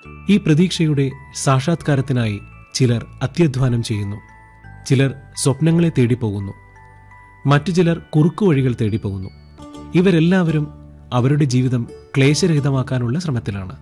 ഈ പ്രതീക്ഷയുടെ സാക്ഷാത്കാരത്തിനായി ചിലർ അത്യധ്വാനം ചെയ്യുന്നു ചിലർ സ്വപ്നങ്ങളെ തേടി പോകുന്നു മറ്റു ചിലർ കുറുക്കുവഴികൾ തേടി പോകുന്നു ഇവരെല്ലാവരും അവരുടെ ജീവിതം ക്ലേശരഹിതമാക്കാനുള്ള ശ്രമത്തിലാണ്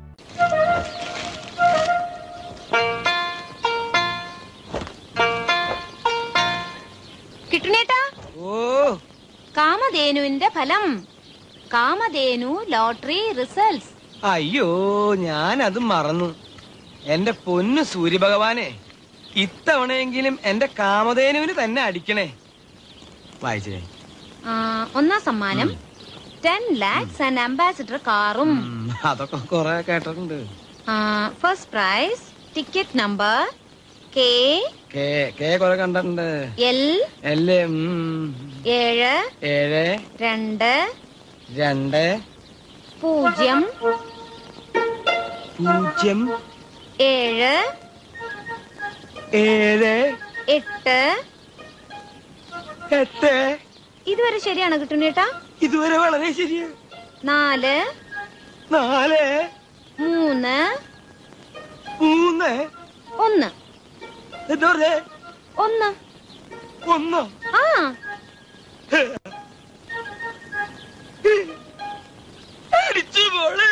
കിട്ടുന്നേട്ടാ ഓ കാമധേനുവിന്റെ ഫലം കാമധേനു ലോട്ടറി റിസൾട്ട്സ് അയ്യോ ഞാനത് മറന്നു എന്റെ പൊന്നു സൂര്യഭഗവാനെ ഇത്തവണയെങ്കിലും എന്റെ കാമധേനുവിന് തന്നെ അടിക്കണേ വായിച്ചേ ആ, ഒന്നാം സമ്മാനം ടെൻ ലാക്സ് ആൻഡ് അംബാസിഡർ കാറും ഉം, അതൊക്കെ കൊറേ കേട്ടിട്ടുണ്ട് first prize ticket number K K K കൊറേ കണ്ടിട്ടുണ്ട് എൽ എല്ലേ ഉം, ഏഴ് ഏഴ് രണ്ട് രണ്ട് പൂജ്യം പൂജ്യം ഏഴ് ഏഴ് എട്ട് എട്ട് ഇതുവരെ ശരിയാണ് കിട്ടുന്നേട്ടാ ഇതുവരെ വളരെ ശരിയാ നാല് നാല് മൂന്ന് മൂന്ന് ഒന്ന് എന്താ പറഞ്ഞേ ഒന്ന് ഒന്നോ ആ അടിച്ചു മോളെ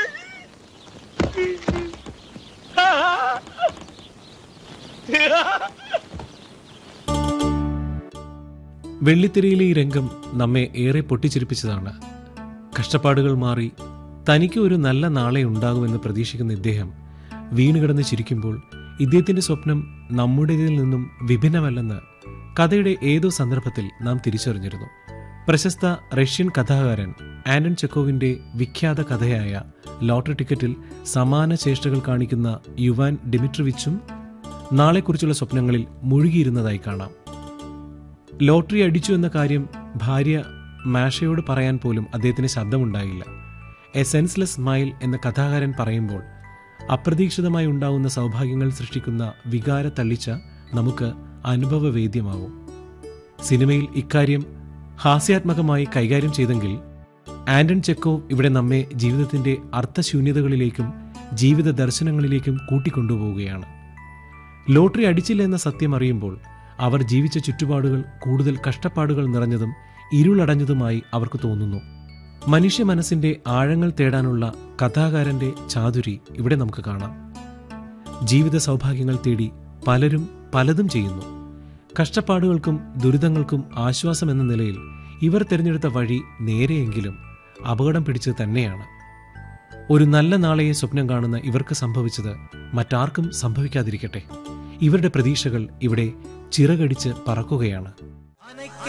വെള്ളിത്തിരയിലെ ഈ രംഗം നമ്മെ ഏറെ പൊട്ടിച്ചിരിപ്പിച്ചതാണ് കഷ്ടപ്പാടുകൾ മാറി തനിക്ക് ഒരു നല്ല നാളെ ഉണ്ടാകുമെന്ന് പ്രതീക്ഷിക്കുന്ന ഇദ്ദേഹം വീണുകിടന്ന് ചിരിക്കുമ്പോൾ ഇദ്ദേഹത്തിന്റെ സ്വപ്നം നമ്മുടേതിൽ നിന്നും വിഭിന്നമല്ലെന്ന് കഥയുടെ ഏതോ സന്ദർഭത്തിൽ നാം തിരിച്ചറിഞ്ഞിരുന്നു പ്രശസ്ത റഷ്യൻ കഥാകാരൻ ആന്റൺ ചെക്കോവിന്റെ വിഖ്യാത കഥയായ ലോട്ടറി ടിക്കറ്റിൽ സമാന ചേഷ്ടകൾ കാണിക്കുന്ന യുവാൻ ഡിമിട്രിവിച്ചും നാളെക്കുറിച്ചുള്ള സ്വപ്നങ്ങളിൽ മുഴുകിയിരുന്നതായി കാണാം ലോട്ടറി അടിച്ചു എന്ന കാര്യം ഭാര്യ മാഷയോട് പറയാൻ പോലും അദ്ദേഹത്തിന് ശബ്ദമുണ്ടായില്ല എ സെൻസ്ലെസ് സ്മൈൽ എന്ന കഥാകാരൻ പറയുമ്പോൾ അപ്രതീക്ഷിതമായി ഉണ്ടാവുന്ന സൗഭാഗ്യങ്ങൾ സൃഷ്ടിക്കുന്ന വികാര തള്ളിച്ച നമുക്ക് അനുഭവവേദ്യമാവും സിനിമയിൽ ഇക്കാര്യം ഹാസ്യാത്മകമായി കൈകാര്യം ചെയ്തെങ്കിൽ ആന്റൺ ചെക്കോവ് ഇവിടെ നമ്മെ ജീവിതത്തിന്റെ അർത്ഥശൂന്യതകളിലേക്കും ജീവിത ദർശനങ്ങളിലേക്കും കൂട്ടിക്കൊണ്ടുപോവുകയാണ് ലോട്ടറി അടിച്ചില്ല എന്ന സത്യം അറിയുമ്പോൾ അവർ ജീവിച്ച ചുറ്റുപാടുകൾ കൂടുതൽ കഷ്ടപ്പാടുകൾ നിറഞ്ഞതും ഇരുളടഞ്ഞതുമായി അവർക്ക് തോന്നുന്നു മനുഷ്യ മനസ്സിന്റെ ആഴങ്ങൾ തേടാനുള്ള കഥാകാരന്റെ ചാതുരി ഇവിടെ നമുക്ക് കാണാം ജീവിത സൗഭാഗ്യങ്ങൾ തേടി പലരും പലതും ചെയ്യുന്നു കഷ്ടപ്പാടുകൾക്കും ദുരിതങ്ങൾക്കും ആശ്വാസം എന്ന നിലയിൽ ഇവർ തിരഞ്ഞെടുത്ത വഴി നേരെയെങ്കിലും അപകടം പിടിച്ചത് തന്നെയാണ് ഒരു നല്ല നാളെയെ സ്വപ്നം കാണുന്ന ഇവർക്ക് സംഭവിച്ചത് മറ്റാർക്കും സംഭവിക്കാതിരിക്കട്ടെ ഇവരുടെ പ്രതീക്ഷകൾ ഇവിടെ ചിറകടിച്ച് പറക്കുകയാണ്